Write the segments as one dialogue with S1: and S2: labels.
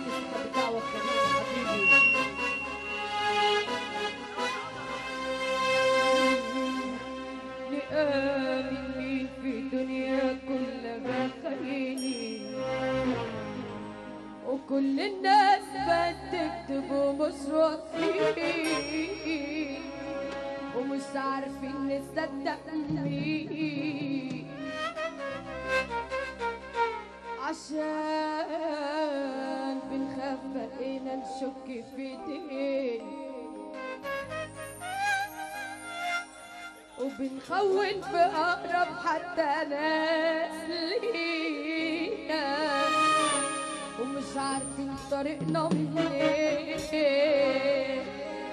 S1: انت بتدعوى الكريم حبيبي لآمن مين في دنيا كلها خليني وكل الناس بتكتب ومشروع فيه ومش عارفين نصدق مين عشان بنخاف بقينا نشك في دين وبنخون في أقرب حتى ناس لينا ومش عارفين طريقنا منين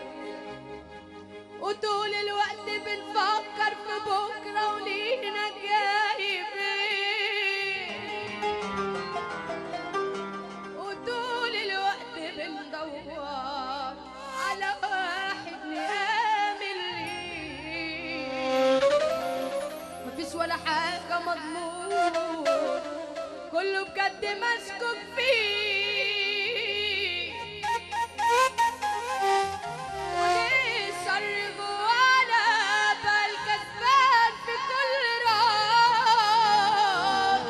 S1: وطول الوقت بنفكر في بكرة ولينا جاي فين وطول الوقت بندور على واحد نآمن ليه مفيش ولا حاجة مضمون كله بجد مشكوك فيه وليه الشر جوانا بقى الكسبان في كل راس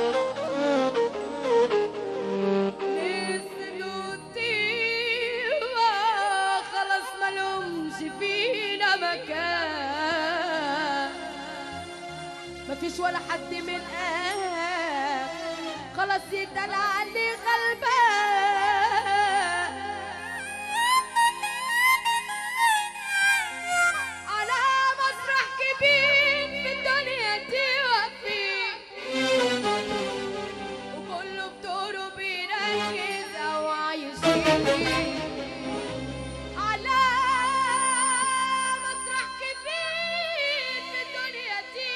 S1: خلاص ملومش فينا مكان مفيش ولا حد من آه خلاص يتقال علي غلبان على مسرح كبير في الدنيا دي واقفين وكله بدوره بيركز او عايشين على مسرح كبير في الدنيا دي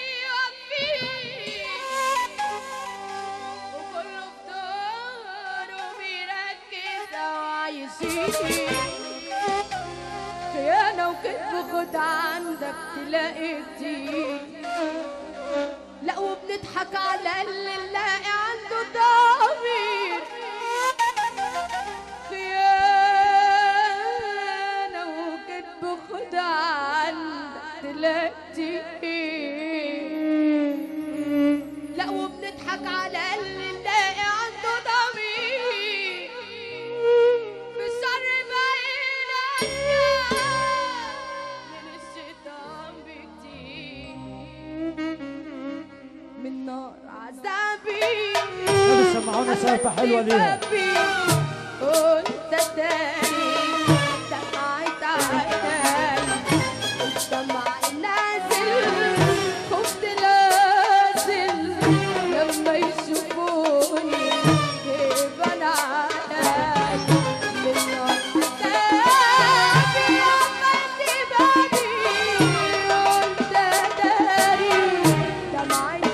S1: واقفين وكله بدوره بيركز او عايشين خيانة وكذب خد عندك تلاقي كتير لا وبنضحك على اللي نلاقي عنده ضمير خيانة وكذب خد عندك تلاقي كتير لا وبنضحك على اللي نلاقي عنده ضمير في الشر بقينا من الشيطان بكتير من نار عذابي
S2: طب سمعونا سالفة حلوة ليها
S1: وانت تاني دمعت عيني الدمع نازل خفت نازل لما يشوفوني يبان علي من نار عذابي عملت بالي وانت داري دمعت